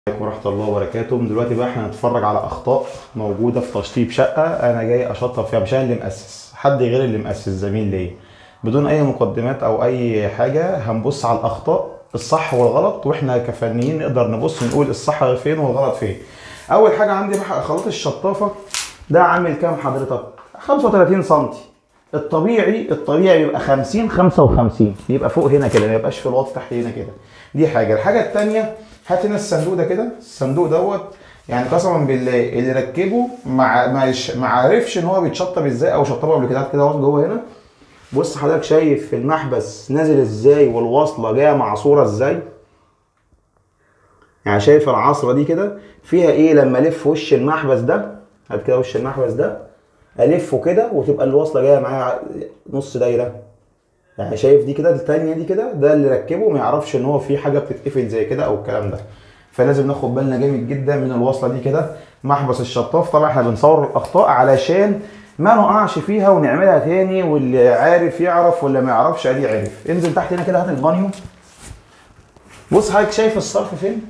عليكم ورحمة الله وبركاته دلوقتي بقى احنا هنتفرج على أخطاء موجودة في تشطيب شقة أنا جاي أشطب فيها مش أنا اللي مؤسس حد غير اللي مؤسس زميل ليا بدون أي مقدمات أو أي حاجة هنبص على الأخطاء الصح والغلط واحنا كفنيين نقدر نبص نقول الصح فين والغلط فين أول حاجة عندي بقى خلاط الشطافة ده عامل كام حضرتك 35 سم الطبيعي الطبيعي بيبقى 50 55 يبقى فوق هنا كده ما يبقاش في الواط تحت هنا كده دي حاجه الحاجه الثانيه هات هنا الصندوق ده كده الصندوق دوت يعني قسما بالله اللي ركبه ما ما ما عرفش ان هو بيتشطب ازاي او شطبه قبل كده هات كده جوه هنا بص حضرتك شايف المحبس نازل ازاي والوصله جايه معصوره ازاي يعني شايف العصره دي كده فيها ايه لما الف وش المحبس ده هات كده وش المحبس ده الفه كده وتبقى الوصله جايه معايا نص دايره يعني شايف دي كده التانية دي كده ده اللي ركبه ما يعرفش ان هو في حاجه بتتقفل زي كده او الكلام ده فلازم ناخد بالنا جامد جدا من الوصله دي كده محبس الشطاف طبعا احنا بنصور الاخطاء علشان ما نقعش فيها ونعملها تاني واللي عارف يعرف واللي ما يعرفش ادي عرف انزل تحت هنا كده هات البانيو بص حضرتك شايف الصرف فين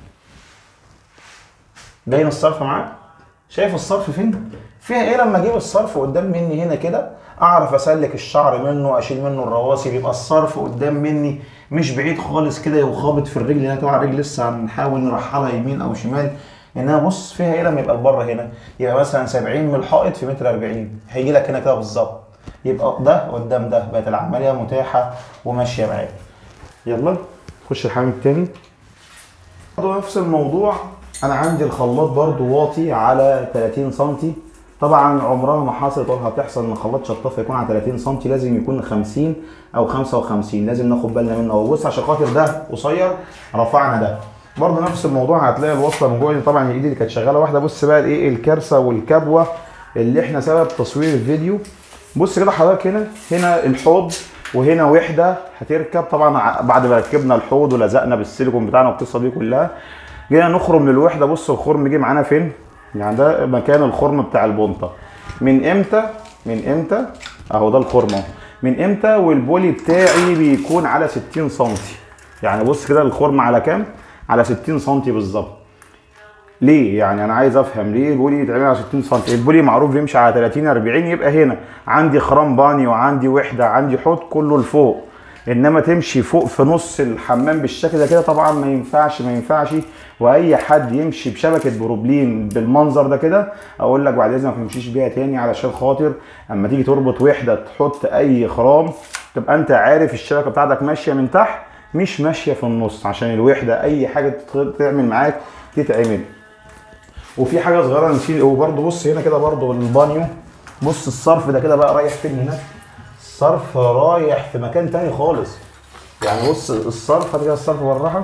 باين الصرف معاك شايف الصرف فين فيها ايه لما اجيب الصرف قدام مني هنا كده اعرف اسلك الشعر منه اشيل منه الرواسي بيبقى الصرف قدام مني مش بعيد خالص كده وخابط في الرجل هنا طبعا الرجل لسه هنحاول نرحلها يمين او شمال انها بص فيها ايه لما يبقى بره هنا يبقى مثلا 70 من الحائط في متر 40 هيجي لك هنا كده بالظبط يبقى ده قدام ده بقت العمليه متاحه وماشيه معاك يلا خش الحمام التاني برضه نفس الموضوع انا عندي الخلاط برضو واطي على 30 سم طبعا عمرها ما حصلت ولا هتحصل ان خلاط شطاف يكون على 30 سم لازم يكون 50 او 55 لازم ناخد بالنا منه وبص عشان خاطر ده قصير رفعنا ده برضه نفس الموضوع هتلاقي الوصله من جوه طبعا الايد اللي كانت شغاله واحده بص بقى الايه الكارثه والكبوه اللي احنا سبب تصوير الفيديو بص كده حضرتك هنا هنا الحوض وهنا وحده هتركب طبعا بعد ما ركبنا الحوض ولزقنا بالسيليكون بتاعنا والقصه دي كلها جينا نخرم للوحده بص الخرم جه معانا فين يعني ده مكان الخرم بتاع البنطه من امتى من امتى اهو ده الخرم اهو من امتى والبولي بتاعي بيكون على 60 سم يعني بص كده الخرم على كام على 60 سم بالظبط ليه يعني انا عايز افهم ليه البولي يتعمل على 60 سم البولي معروف بيمشي على 30 40 يبقى هنا عندي خرام باني وعندي وحده عندي حوض كله لفوق انما تمشي فوق في نص الحمام بالشكل ده كده طبعا ما ينفعش ما ينفعش واي حد يمشي بشبكه بروبلين بالمنظر ده كده اقول لك بعد اذنك ما تمشيش بيها تاني علشان خاطر اما تيجي تربط وحده تحط اي خرام تبقى انت عارف الشبكه بتاعتك ماشيه من تحت مش ماشيه في النص عشان الوحده اي حاجه تعمل معاك تتعمل وفي حاجه صغيره نسيت وبرده بص هنا كده برده البانيو بص الصرف ده كده بقى رايح فين هناك الصرف رايح في مكان تاني خالص يعني بص الصرف هات كده الصرف بالراحه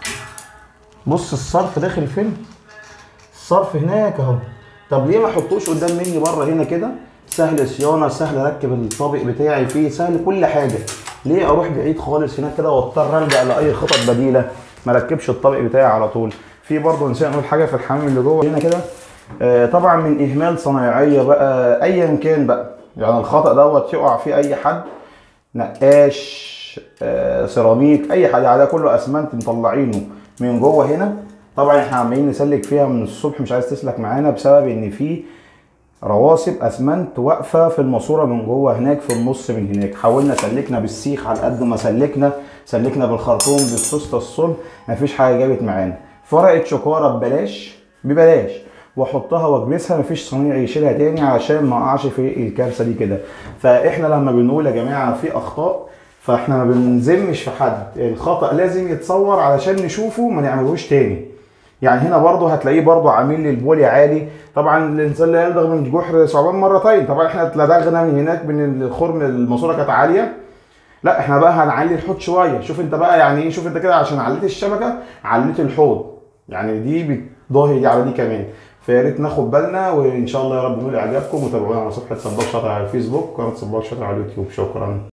بص الصرف داخل فين الصرف هناك اهو طب ليه ما احطوش قدام مني بره هنا كده سهل صيانه سهل اركب الطابق بتاعي فيه سهل كل حاجه ليه اروح بعيد خالص هناك كده واضطر الجا لاي خطط بديله ما ركبش الطابق بتاعي على طول في برضه نسينا نقول حاجه في الحمام اللي جوه هنا كده آه طبعا من اهمال صنايعيه بقى ايا كان بقى يعني الخطا دوت يقع فيه اي حد نقاش آه سيراميك اي حاجه على كله اسمنت مطلعينه من جوه هنا طبعا احنا عمالين نسلك فيها من الصبح مش عايز تسلك معانا بسبب ان في رواسب اسمنت واقفه في الماسوره من جوه هناك في النص من هناك حاولنا سلكنا بالسيخ على قد ما سلكنا سلكنا بالخرطوم بالسوسته الصلب مفيش حاجه جابت معانا فرقه شكاره ببلاش ببلاش واحطها واكبسها مفيش صنيع يشيلها تاني عشان ما اقعش في الكارثه دي كده فاحنا لما بنقول يا جماعه في اخطاء فاحنا ما بنذمش في حد الخطا لازم يتصور علشان نشوفه ما نعملوش تاني يعني هنا برضه هتلاقيه برضه عامل لي البولي عالي طبعا الانسان لا يلدغ من الجحر ثعبان مرتين طبعا احنا اتلدغنا من هناك من الخرم الماسوره كانت عاليه لا احنا بقى هنعلي الحوض شويه شوف انت بقى يعني ايه شوف انت كده عشان عليت الشبكه عليت الحوض يعني دي بتضاهي دي على دي كمان فيا ريت ناخد بالنا وان شاء الله يا رب نقول اعجابكم وتابعونا على صفحه صباح شاطر على الفيسبوك وقناه صباح شاطر على اليوتيوب شكرا